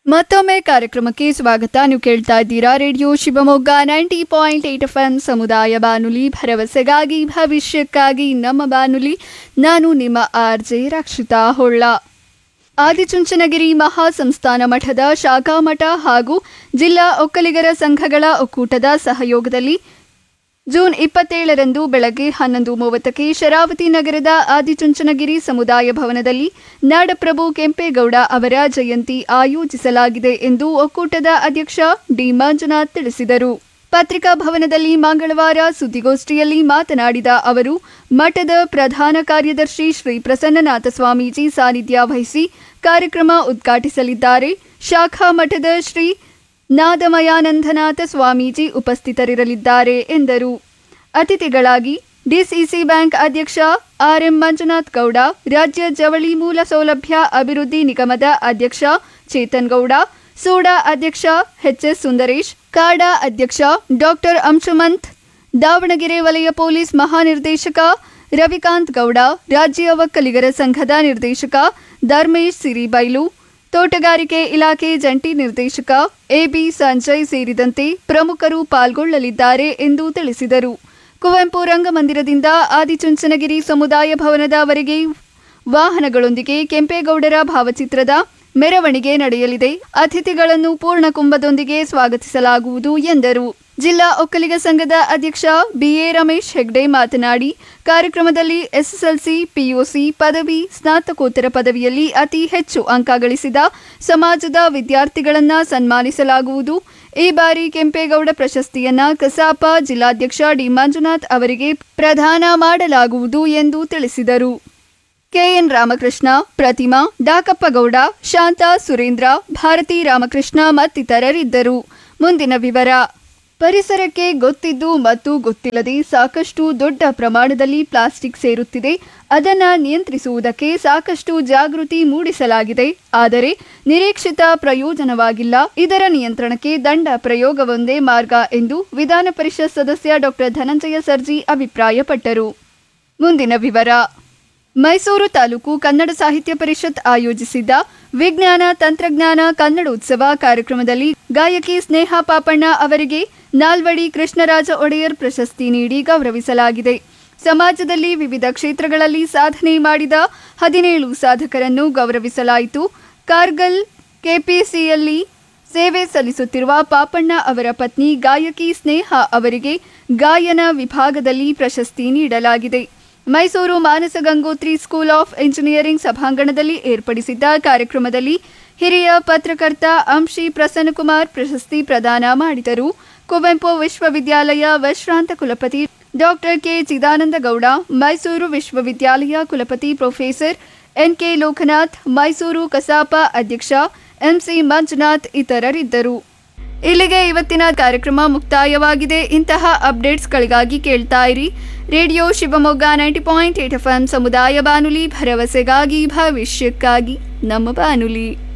ಮತ್ತೊಮ್ಮೆ ಕಾರ್ಯಕ್ರಮಕ್ಕೆ ಸ್ವಾಗತ ನೀವು ಕೇಳ್ತಾ ಇದ್ದೀರಾ radio Shivamogga ninety point eight F M ಸಮುದಾಯ ಬಾನುಲಿ ಭರವಸೆಗಾಗಿ ಭವಿಷ್ಯಕ್ಕಾಗಿ ನಮ್ಮ ಬಾನುಲಿ ನಾನು ನಿಮ್ಮ ಆರ್ ಜೆ ರಕ್ಷಿತಾ ಹೊಳ್ಳ ಆದಿಚುಂಚನಗಿರಿ ಮಹಾಸಂಸ್ಥಾನ ಮಠದ ಶಾಖಾ ಮಠ ಹಾಗೂ ಜಿಲ್ಲಾ ಒಕ್ಕಲಿಗರ ಸಂಘಗಳ ಒಕ್ಕೂಟದ ಸಹಯೋಗದಲ್ಲಿ ಜೂನ್ ಇಪ್ಪತ್ತೇಳರಂದು ಬೆಳಗ್ಗೆ ಹನ್ನೊಂದು ಮೂವತ್ತಕ್ಕೆ ಶರಾವತಿ ನಗರದ ಆದಿಚುಂಚನಗಿರಿ ಸಮುದಾಯ ಭವನದಲ್ಲಿ ನಾಡಪ್ರಭು ಕೆಂಪೇಗೌಡ ಅವರ ಜಯಂತಿ ಆಯೋಜಿಸಲಾಗಿದೆ ಎಂದು ಒಕ್ಕೂಟದ ಅಧ್ಯಕ್ಷ ಡಿ ಮಂಜುನಾಥ್ ತಿಳಿಸಿದರು ಪತ್ರಿಕಾ ಭವನದಲ್ಲಿ ಮಂಗಳವಾರ ಸುದ್ದಿಗೋಷ್ಠಿಯಲ್ಲಿ ಮಾತನಾಡಿದ ಅವರು ಮಠದ ಪ್ರಧಾನ ಕಾರ್ಯದರ್ಶಿ ಶ್ರೀ ಪ್ರಸನ್ನನಾಥ ಸ್ವಾಮೀಜಿ ಸಾನ್ನಿಧ್ಯ ವಹಿಸಿ ಕಾರ್ಯಕ್ರಮ ಉದ್ಘಾಟಿಸಲಿದ್ದಾರೆ ಶಾಖಾ ಮಠದ ಶ್ರೀ ನಾದಮಯಾನಂದನಾಥ ಸ್ವಾಮೀಜಿ ಉಪಸ್ಥಿತರಿರಲಿದ್ದಾರೆ ಎಂದರು ಅತಿಥಿಗಳಾಗಿ ಡಿಸಿಸಿ ಬ್ಯಾಂಕ್ ಅಧ್ಯಕ್ಷ ಆರ್ಎಂ ಮಂಜುನಾಥ್ ಗೌಡ ರಾಜ್ಯ ಜವಳಿ ಮೂಲ ಸೌಲಭ್ಯ ಅಭಿವೃದ್ಧಿ ನಿಗಮದ ಅಧ್ಯಕ್ಷ ಚೇತನ್ ಗೌಡ ಸೂಡಾ ಅಧ್ಯಕ್ಷ ಎಚ್ಎಸ್ ಸುಂದರೇಶ್ ಕಾಡಾ ಅಧ್ಯಕ್ಷ ಡಾಕ್ಟರ್ ಅಂಶುಮಂತ್ ದಾವಣಗೆರೆ ವಲಯ ಪೊಲೀಸ್ ಮಹಾನಿರ್ದೇಶಕ ರವಿಕಾಂತ್ ಗೌಡ ರಾಜ್ಯ ಒಕ್ಕಲಿಗರ ಸಂಘದ ನಿರ್ದೇಶಕ ಧರ್ಮೇಶ್ ಸಿರಿಬೈಲು ತೋಟಗಾರಿಕೆ ಇಲಾಖೆ ಜಂಟಿ ನಿರ್ದೇಶಕ ಎಬಿ ಸಂಜಯ್ ಸೇರಿದಂತೆ ಪ್ರಮುಖರು ಪಾಲ್ಗೊಳ್ಳಲಿದ್ದಾರೆ ಎಂದು ತಿಳಿಸಿದರು ಕುವೆಂಪು ರಂಗಮಂದಿರದಿಂದ ಆದಿಚುಂಚನಗಿರಿ ಸಮುದಾಯ ಭವನದವರೆಗೆ ವಾಹನಗಳೊಂದಿಗೆ ಕೆಂಪೇಗೌಡರ ಭಾವಚಿತ್ರದ ಮೆರವಣಿಗೆ ನಡೆಯಲಿದೆ ಅತಿಥಿಗಳನ್ನು ಪೂರ್ಣಕುಂಭದೊಂದಿಗೆ ಸ್ವಾಗತಿಸಲಾಗುವುದು ಎಂದರು ಜಿಲ್ಲಾ ಒಕ್ಕಲಿಗ ಸಂಘದ ಅಧ್ಯಕ್ಷ ಬಿಎ ರಮೇಶ್ ಹೆಗ್ಡೆ ಮಾತನಾಡಿ ಕಾರ್ಯಕ್ರಮದಲ್ಲಿ ಎಸ್ಎಸ್ಎಲ್ಸಿ ಪಿಯುಸಿ ಪದವಿ ಸ್ನಾತಕೋತ್ತರ ಪದವಿಯಲ್ಲಿ ಅತಿ ಹೆಚ್ಚು ಅಂಕ ಗಳಿಸಿದ ಸಮಾಜದ ವಿದ್ಯಾರ್ಥಿಗಳನ್ನ ಸನ್ಮಾನಿಸಲಾಗುವುದು ಈ ಬಾರಿ ಕೆಂಪೇಗೌಡ ಪ್ರಶಸ್ತಿಯನ್ನ ಕಸಾಪ ಜಿಲ್ಲಾಧ್ಯಕ್ಷ ಡಿ ಮಂಜುನಾಥ್ ಅವರಿಗೆ ಪ್ರದಾನ ಮಾಡಲಾಗುವುದು ಎಂದು ತಿಳಿಸಿದರು ಕೆಎನ್ ರಾಮಕೃಷ್ಣ ಪ್ರತಿಮಾ ಡಾಕಪ್ಪಗೌಡ ಶಾಂತಾ ಸುರೇಂದ್ರ ಭಾರತಿ ರಾಮಕೃಷ್ಣ ಮತ್ತಿತರರಿದ್ದರು ಮುಂದಿನ ವಿವರ ಪರಿಸರಕ್ಕೆ ಗೊತ್ತಿದ್ದು ಮತ್ತು ಗೊತ್ತಿಲ್ಲದೆ ಸಾಕಷ್ಟು ದೊಡ್ಡ ಪ್ರಮಾಣದಲ್ಲಿ ಪ್ಲಾಸ್ಟಿಕ್ ಸೇರುತ್ತಿದೆ ಅದನ್ನು ನಿಯಂತ್ರಿಸುವುದಕ್ಕೆ ಸಾಕಷ್ಟು ಜಾಗೃತಿ ಮೂಡಿಸಲಾಗಿದೆ ಆದರೆ ನಿರೀಕ್ಷಿತ ಪ್ರಯೋಜನವಾಗಿಲ್ಲ ಇದರ ನಿಯಂತ್ರಣಕ್ಕೆ ದಂಡ ಪ್ರಯೋಗವೊಂದೇ ಮಾರ್ಗ ಎಂದು ವಿಧಾನ ಪರಿಷತ್ ಸದಸ್ಯ ಡಾಕ್ಟರ್ ಧನಂಜಯ ಸರ್ಜಿ ಅಭಿಪ್ರಾಯಪಟ್ಟರು ಮುಂದಿನ ವಿವರ ಮೈಸೂರು ತಾಲೂಕು ಕನ್ನಡ ಸಾಹಿತ್ಯ ಪರಿಷತ್ ಆಯೋಜಿಸಿದ್ದ ವಿಜ್ಞಾನ ತಂತ್ರಜ್ಞಾನ ಕನ್ನಡೋತ್ಸವ ಕಾರ್ಯಕ್ರಮದಲ್ಲಿ ಗಾಯಕಿ ಸ್ನೇಹ ಪಾಪಣ್ಣ ಅವರಿಗೆ ನಾಲ್ವಡಿ ಕೃಷ್ಣರಾಜ ಒಡೆಯರ್ ಪ್ರಶಸ್ತಿ ನೀಡಿ ಗೌರವಿಸಲಾಗಿದೆ ಸಮಾಜದಲ್ಲಿ ವಿವಿಧ ಕ್ಷೇತ್ರಗಳಲ್ಲಿ ಸಾಧನೆ ಮಾಡಿದ ಹದಿನೇಳು ಸಾಧಕರನ್ನು ಗೌರವಿಸಲಾಯಿತು ಕಾರ್ಗಲ್ ಕೆಪಿಸಿಯಲ್ಲಿ ಸೇವೆ ಸಲ್ಲಿಸುತ್ತಿರುವ ಪಾಪಣ್ಣ ಅವರ ಪತ್ನಿ ಗಾಯಕಿ ಸ್ನೇಹ ಅವರಿಗೆ ಗಾಯನ ವಿಭಾಗದಲ್ಲಿ ಪ್ರಶಸ್ತಿ ನೀಡಲಾಗಿದೆ Mysuru Manasa Gangotri school of engineering ಸಭಾಂಗಣದಲ್ಲಿ ಏರ್ಪಡಿಸಿದ್ದ ಕಾರ್ಯಕ್ರಮದಲ್ಲಿ ಹಿರಿಯ ಪತ್ರಕರ್ತ ಅಂಶಿ ಪ್ರಸನ್ನಕುಮಾರ್ ಪ್ರಶಸ್ತಿ ಪ್ರದಾನ ಮಾಡಿದರು ಕುವೆಂಪು ವಿಶ್ವವಿದ್ಯಾಲಯ ವಿಶ್ರಾಂತ ಕುಲಪತಿ ಡಾಕ್ಟರ್ ಕೆ ಚಿದಾನಂದ ಗೌಡ ಮೈಸೂರು ವಿಶ್ವವಿದ್ಯಾಲಯ ಕುಲಪತಿ ಪ್ರೊಫೆಸರ್ ಎನ್ಕೆ ಲೋಕನಾಥ್ ಮೈಸೂರು ಕಸಾಪ ಅಧ್ಯಕ್ಷ ಎಂಸಿ ಮಂಜುನಾಥ್ ಇತರರಿದ್ದರು ಇಲ್ಲಿಗೆ ಇವತ್ತಿನ ಕಾರ್ಯಕ್ರಮ ಮುಕ್ತಾಯವಾಗಿದೆ ಇಂತಹ ಅಪ್ಡೇಟ್ಸ್ಗಳಿಗಾಗಿ ಕೇಳ್ತಾ ಇರಿ radio Shivamogga ninety point eight F M ಸಮುದಾಯ ಬಾನುಲಿ ಭರವಸೆಗಾಗಿ ಭವಿಷ್ಯಕ್ಕಾಗಿ ನಮ್ಮ ಬಾನುಲಿ